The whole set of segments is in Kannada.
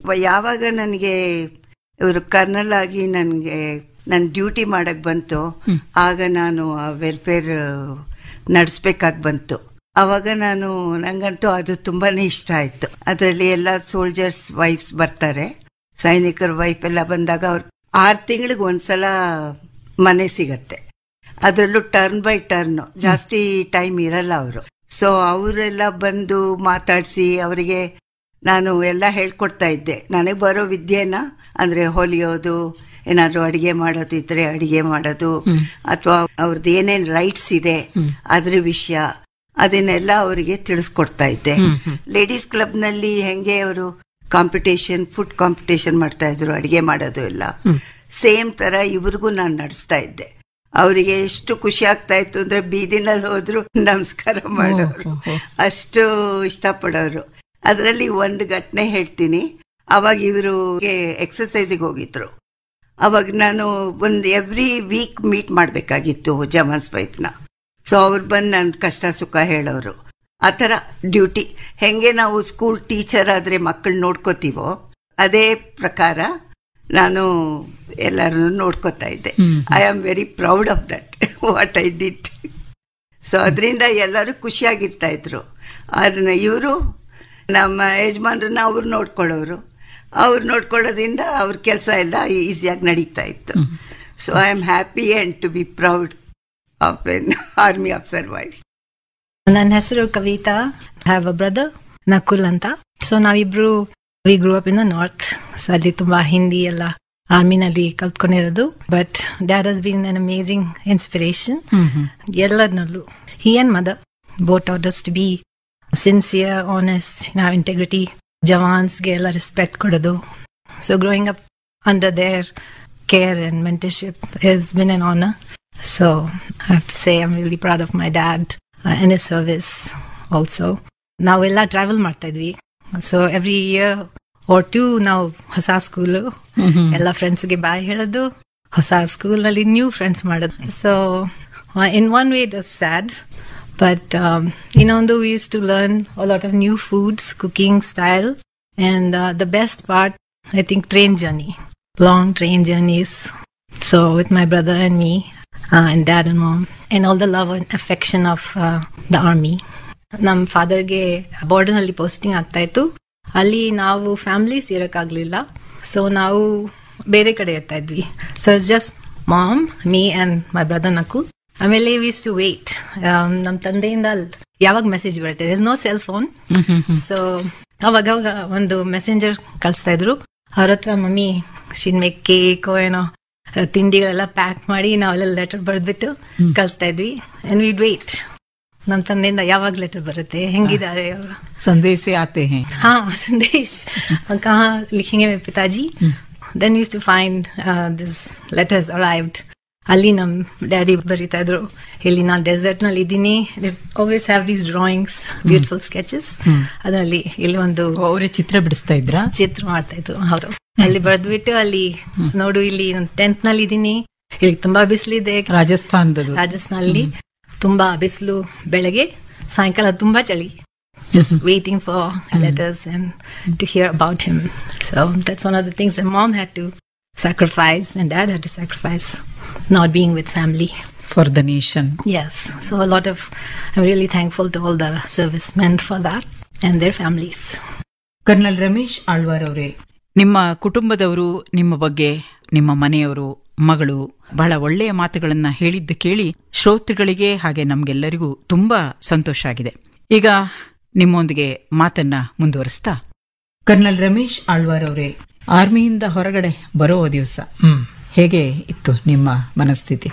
ಯಾವಾಗ ನನಗೆ ಇವರು ಕರ್ನಲ್ ಆಗಿ ನನಗೆ ನನ್ನ ಡ್ಯೂಟಿ ಮಾಡಕ್ ಬಂತು ಆಗ ನಾನು ಆ ವೆಲ್ಫೇರ್ ನಡೆಸ್ಬೇಕಾಗಿ ಬಂತು ಅವಾಗ ನಾನು ನಂಗಂತೂ ಅದು ತುಂಬಾನೇ ಇಷ್ಟ ಆಯ್ತು ಅದರಲ್ಲಿ ಎಲ್ಲ ಸೋಲ್ಜರ್ಸ್ ವೈಫ್ಸ್ ಬರ್ತಾರೆ ಸೈನಿಕರ ವೈಫ್ ಎಲ್ಲ ಬಂದಾಗ ಅವ್ರು ಆರು ತಿಂಗಳಿಗೆ ಒಂದ್ಸಲ ಮನೆ ಸಿಗತ್ತೆ ಅದರಲ್ಲೂ ಟರ್ನ್ ಬೈ ಟರ್ನ್ ಜಾಸ್ತಿ ಟೈಮ್ ಇರಲ್ಲ ಅವರು ಸೊ ಅವರೆಲ್ಲ ಬಂದು ಮಾತಾಡಿಸಿ ಅವರಿಗೆ ನಾನು ಎಲ್ಲ ಹೇಳ್ಕೊಡ್ತಾ ಇದ್ದೆ ನನಗೆ ಬರೋ ವಿದ್ಯೆನ ಅಂದ್ರೆ ಹೊಲಿಯೋದು ಏನಾದ್ರು ಅಡಿಗೆ ಮಾಡೋದಿದ್ರೆ ಅಡಿಗೆ ಮಾಡೋದು ಅಥವಾ ಅವ್ರದ್ದು ಏನೇನ್ ರೈಟ್ಸ್ ಇದೆ ಅದ್ರ ವಿಷಯ ಅದನ್ನೆಲ್ಲ ಅವರಿಗೆ ತಿಳಿಸ್ಕೊಡ್ತಾ ಇದ್ದೆ ಲೇಡೀಸ್ ಕ್ಲಬ್ ನಲ್ಲಿ ಹೆಂಗೆ ಅವರು ಕಾಂಪಿಟೇಷನ್ ಫುಡ್ ಕಾಂಪಿಟೇಷನ್ ಮಾಡ್ತಾ ಇದ್ರು ಅಡಿಗೆ ಮಾಡೋದು ಎಲ್ಲ ಸೇಮ್ ತರ ಇವ್ರಿಗೂ ನಾನು ನಡೆಸ್ತಾ ಇದ್ದೆ ಅವರಿಗೆ ಎಷ್ಟು ಖುಷಿ ಆಗ್ತಾ ಇತ್ತು ಅಂದ್ರೆ ಬೀದಿನಲ್ಲಿ ಹೋದ್ರು ನಮಸ್ಕಾರ ಮಾಡೋರು ಅಷ್ಟು ಇಷ್ಟಪಡೋರು ಅದರಲ್ಲಿ ಒಂದು ಘಟನೆ ಹೇಳ್ತೀನಿ ಅವಾಗ ಇವರು ಎಕ್ಸರ್ಸೈಸಿಗೆ ಹೋಗಿದ್ರು ಅವಾಗ ನಾನು ಒಂದು ಎವ್ರಿ ವೀಕ್ ಮೀಟ್ ಮಾಡಬೇಕಾಗಿತ್ತು ಜವಾನ್ಸ್ ವೈಫ್ನ ಸೊ ಅವ್ರು ಬಂದು ನನ್ನ ಕಷ್ಟ ಸುಖ ಹೇಳೋರು ಆ ಥರ ಡ್ಯೂಟಿ ಹೆಂಗೆ ನಾವು ಸ್ಕೂಲ್ ಟೀಚರ್ ಆದ್ರೆ ಮಕ್ಕಳು ನೋಡ್ಕೋತೀವೋ ಅದೇ ಪ್ರಕಾರ ನಾನು ಎಲ್ಲರನ್ನು ನೋಡ್ಕೋತಾ ಇದ್ದೆ I am very proud of that what I did so ಅದರಿಂದ ಎಲ್ಲರೂ ಖುಷಿಯಾಗಿರ್ತಾ ಇದ್ರು ಅದನ್ನ ಇವರು ನಮ್ಮ ಯಜಮಾನ್ರನ್ನ ಅವ್ರು ನೋಡ್ಕೊಳ್ಳೋರು ಅವ್ರು ನೋಡ್ಕೊಳ್ಳೋದ್ರಿಂದ ಅವ್ರ ಕೆಲಸ ಎಲ್ಲ ಈಸಿಯಾಗಿ ನಡೀತಾ ಇತ್ತು so I am happy and to be proud of an army officer wife ನನ್ನ ಹೆಸರು Kavita have a brother Nakul ಅಂತ ಸೊ ನಾವಿಬ್ರು we grew up in the north so ಅಲ್ಲಿ ತುಂಬಾ ಹಿಂದಿ ಎಲ್ಲ ಆರ್ಮಿನಲ್ಲಿ ಕಲ್ತ್ಕೊಂಡಿರೋದು but dad has been an amazing inspiration ಎಲ್ಲದನ್ನಲ್ಲೂ he and mother both orders to be sincere honest ನಾವ್ ಇಂಟೆಗ್ರಿಟಿ ಜವಾನ್ಸ್ಗೆ ಎಲ್ಲ ರೆಸ್ಪೆಕ್ಟ್ ಕೊಡೋದು so growing up under their care and mentorship is been an honour so I have to say I'm really proud of my dad in a service also ನಾವೆಲ್ಲ ಟ್ರಾವೆಲ್ ಮಾಡ್ತಾ ಇದ್ವಿ so every year or two ನಾವು ಹೊಸ ಸ್ಕೂಲು ಎಲ್ಲ ಫ್ರೆಂಡ್ಸ್ಗೆ ಬಾಯ್ ಹೇಳೋದು ಹೊಸ ಸ್ಕೂಲಲ್ಲಿ ನ್ಯೂ ಫ್ರೆಂಡ್ಸ್ ಮಾಡೋದು so in one way it was sad but ಇನ್ನೊಂದು we use to learn a lot of new foods cooking style and the best part I think train journey long train journeys so with my brother and me and dad and mom and all the love and affection of uh, the army ನಮ್ಮ ಫಾದರ್ಗೆ ಬಾರ್ಡರ್ನಲ್ಲಿ ಪೋಸ್ಟಿಂಗ್ ಆಗ್ತಾ ಇತ್ತು ಅಲ್ಲಿ ನಾವು ಫ್ಯಾಮಿಲೀಸ್ ಇರೋಕ್ಕಾಗ್ಲಿಲ್ಲ ಸೊ ನಾವು ಬೇರೆ ಕಡೆ ಇರ್ತಾ ಇದ್ವಿ so it's just mom me and my brother ನಕು ಆಮೇಲೆ ವಿಸ್ ಟು ವೇಟ್ ನಮ್ಮ ತಂದೆಯಿಂದ ಯಾವಾಗ ಮೆಸೇಜ್ ಬರುತ್ತೆ is no cell phone so ಅವಾಗ ಅವಾಗ ಒಂದು ಮೆಸೆಂಜರ್ ಕಳಿಸ್ತಾ ಇದ್ರು ಅವ್ರ ಹತ್ರ ಮಮ್ಮಿ ಶಿನ್ ಮೇಕ್ ಕೇಕ್ ಏನೋ ತಿಂಡಿಗಳೆಲ್ಲ ಪ್ಯಾಕ್ ಮಾಡಿ ನಾವೆಲ್ಲ ಲೆಟರ್ ಬರೆದ್ಬಿಟ್ಟು ಕಳಿಸ್ತಾ ಇದ್ವಿ ಅಂಡ್ ವಿಡ್ ವೇಟ್ ನಮ್ಮ ತಂದೆಯಿಂದ ಯಾವಾಗ ಲೆಟರ್ ಬರುತ್ತೆ ಹೆಂಗಿದ್ದಾರೆ ಅವರು संदेश से आते हैं हाँ संदेश कहाँ लिखेंगे मेरे पिताजी then use to find this letters arrived ಅಲ್ಲಿ ನಮ್ ಡ್ಯಾಡಿ ಬರೀತಾ ಇದ್ರು ಇಲ್ಲಿ ನಾನು ಡೆಸರ್ಟ್ ನಲ್ಲಿ ಇದ್ದೀನಿ always have these drawings beautiful sketches ಅದರಲ್ಲಿ ಇಲ್ಲಿ ಒಂದು ಅವರೇ ಚಿತ್ರ ಬಿಡಿಸ್ತಾ ಇದ್ರಾ ಚಿತ್ರ ಮಾಡ್ತಾ ಇದ್ರು ಹೌದು ಅಲ್ಲಿ ಬರೆದ್ಬಿಟ್ಟು ಅಲ್ಲಿ ನೋಡು ಇಲ್ಲಿ ಟೆಂತ್ ನಲ್ಲಿ ಇದ್ದೀನಿ ಇಲ್ಲಿ ತುಂಬಾ ಬಿಸಿಲಿದೆ ರಾಜಸ್ಥಾನದದು ರಾಜಸ್ಥಾನಲ್ಲಿ ತುಂಬಾ ಬಿಸಿಲು ಬೆಳಗ್ಗೆ ಸಾಯಂಕಾಲ ತುಂಬಾ ಚಳಿ just waiting for letters and to hear about him. So that's one of the things that mom had to sacrifice and dad had to sacrifice, not being with family. For the nation Yes. So a lot of, I'm really thankful to all the servicemen for that and their families. Colonel Ramesh Alwar ಅವರೇ ನಿಮ್ಮ ಕುಟುಂಬದವರು ನಿಮ್ಮ ಬಗ್ಗೆ ನಿಮ್ಮ ಮನೆಯವರು ಮಗಳು ಬಹಳ ಒಳ್ಳೆಯ ಮಾತುಗಳನ್ನ ಹೇಳಿದ್ದು ಕೇಳಿ ಶ್ರೋತೃಗಳಿಗೆ ಹಾಗೆ ನಮ್ಗೆಲ್ಲರಿಗೂ ತುಂಬಾ ಸಂತೋಷ ಆಗಿದೆ ಈಗ ನಿಮ್ಮೊಂದಿಗೆ ಮಾತನ್ನ ಮುಂದುವರಿಸ್ತಾ ಕರ್ನಲ್ ರಮೇಶ್ ಆಳ್ವಾರ್ ಅವರೇ ಆರ್ಮಿಯಿಂದ ಹೊರಗಡೆ ಬರೋ ದಿವಸ ಹೇಗೆ ಇತ್ತು ನಿಮ್ಮ ಮನಸ್ಥಿತಿ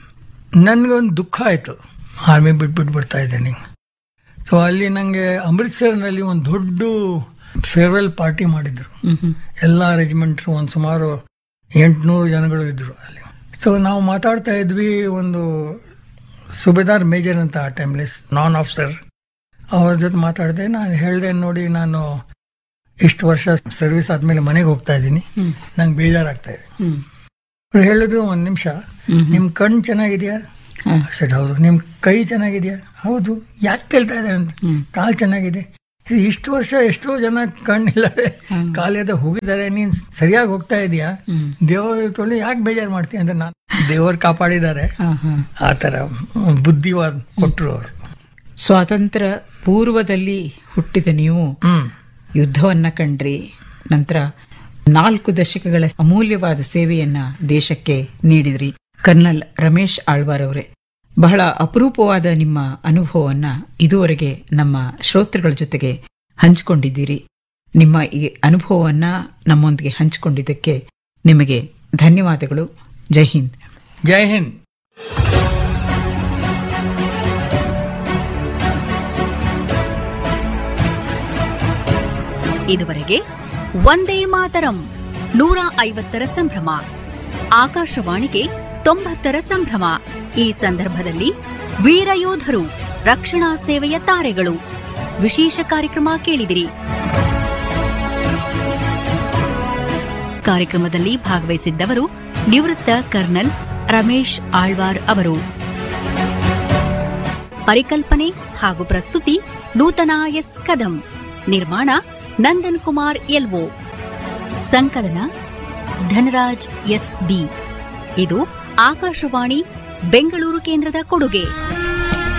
ನನಗೊಂದು ದುಃಖ ಆಯಿತು ಆರ್ಮಿ ಬಿಟ್ಬಿಟ್ಟು ಬರ್ತಾ ಇದ್ದೇನೆ ಸೊ ಅಲ್ಲಿ ನನಗೆ ಅಮೃತ್ಸರ್ನಲ್ಲಿ ಒಂದು ದೊಡ್ಡ ಫೇರ್ವೆಲ್ ಪಾರ್ಟಿ ಮಾಡಿದ್ರು ಎಲ್ಲ ರೆಜಿಮೆಂಟ್ರು ಒಂದು ಸುಮಾರು ಎಂಟುನೂರು ಜನಗಳು ಇದ್ರು ಅಲ್ಲಿ ಸೊ ನಾವು ಮಾತಾಡ್ತಾ ಇದ್ವಿ ಒಂದು ಸುಬೇದಾರ್ ಮೇಜರ್ ಅಂತ ಆ ಟೈಮ್ಲಿ ನಾನ್ ಆಫೀಸರ್ ಅವ್ರ ಜೊತೆ ಮಾತಾಡಿದೆ ನಾನು ಹೇಳಿದೆ ನೋಡಿ ನಾನು ಇಷ್ಟು ವರ್ಷ ಸರ್ವಿಸ್ ಆದ್ಮೇಲೆ ಮನೆಗೆ ಹೋಗ್ತಾ ಇದ್ದೀನಿ ನಂಗೆ ಬೇಜಾರಾಗ್ತಾ ಇದೆ ಅವ್ರು ಹೇಳಿದ್ರು ಒಂದು ನಿಮಿಷ ನಿಮ್ಮ ಕಣ್ಣು ಚೆನ್ನಾಗಿದೆಯಾ ಸರಿ ಹೌದು ನಿಮ್ಮ ಕೈ ಚೆನ್ನಾಗಿದೆಯಾ ಹೌದು ಯಾಕೆ ಕೇಳ್ತಾ ಇದೆ ಅಂತ ಕಾಲು ಚೆನ್ನಾಗಿದೆ ಇಷ್ಟು ವರ್ಷ ಎಷ್ಟೋ ಜನ ಕಣ್ಣಿಲ್ಲದೆ ಕಾಲಿಯದ ಹೋಗಿದ್ದಾರೆ ನೀನ್ ಸರಿಯಾಗಿ ಹೋಗ್ತಾ ಇದೀಯಾ ದೇವರ ತೊಳಿ ಯಾಕೆ ಬೇಜಾರು ಮಾಡ್ತೀಯ ಅಂದ್ರೆ ನಾನು ದೇವರು ಕಾಪಾಡಿದ್ದಾರೆ ಆ ತರ ಬುದ್ಧಿವಾದ ಕೊಟ್ರು ಅವರು ಸ್ವಾತಂತ್ರ್ಯ ಪೂರ್ವದಲ್ಲಿ ಹುಟ್ಟಿದ ನೀವು ಹ್ಮ್ ಯುದ್ಧವನ್ನ ಕಂಡ್ರಿ ನಂತರ ನಾಲ್ಕು ದಶಕಗಳ ಅಮೂಲ್ಯವಾದ ಸೇವೆಯನ್ನ ದೇಶಕ್ಕೆ ನೀಡಿದ್ರಿ ಕರ್ನಲ್ ರಮೇಶ್ ಆಳ್ವಾರ್ ಅವರೇ ಬಹಳ ಅಪರೂಪವಾದ ನಿಮ್ಮ ಅನುಭವವನ್ನ ಇದುವರೆಗೆ ನಮ್ಮ ಶ್ರೋತೃಗಳ ಜೊತೆಗೆ ಹಂಚಿಕೊಂಡಿದ್ದೀರಿ ನಿಮ್ಮ ಈ ಅನುಭವವನ್ನ ನಮ್ಮೊಂದಿಗೆ ಹಂಚಿಕೊಂಡಿದ್ದಕ್ಕೆ ನಿಮಗೆ ಧನ್ಯವಾದಗಳು ಜೈ ಹಿಂದ್ ಜೈ ಹಿಂದ್ ಇದುವರೆಗೆ ಒಂದೇ ಮಾತರಂ ನೂರ ಐವತ್ತರ ಸಂಭ್ರಮ ಆಕಾಶವಾಣಿಗೆ ತೊಂಬತ್ತರ ಸಂಭ್ರಮ ಈ ಸಂದರ್ಭದಲ್ಲಿ ವೀರಯೋಧರು ರಕ್ಷಣಾ ಸೇವೆಯ ತಾರೆಗಳು ವಿಶೇಷ ಕಾರ್ಯಕ್ರಮ ಕೇಳಿದಿರಿ ಕಾರ್ಯಕ್ರಮದಲ್ಲಿ ಭಾಗವಹಿಸಿದ್ದವರು ನಿವೃತ್ತ ಕರ್ನಲ್ ರಮೇಶ್ ಆಳ್ವಾರ್ ಅವರು ಪರಿಕಲ್ಪನೆ ಹಾಗೂ ಪ್ರಸ್ತುತಿ ನೂತನ ಎಸ್ ಕದಂ ನಿರ್ಮಾಣ ನಂದನ್ ಕುಮಾರ್ ಎಲ್ಒ ಸಂಕಲನ ಧನರಾಜ್ ಎಸ್ ಬಿ ಇದು ಆಕಾಶವಾಣಿ ಬೆಂಗಳೂರು ಕೇಂದ್ರದ ಕೊಡುಗೆ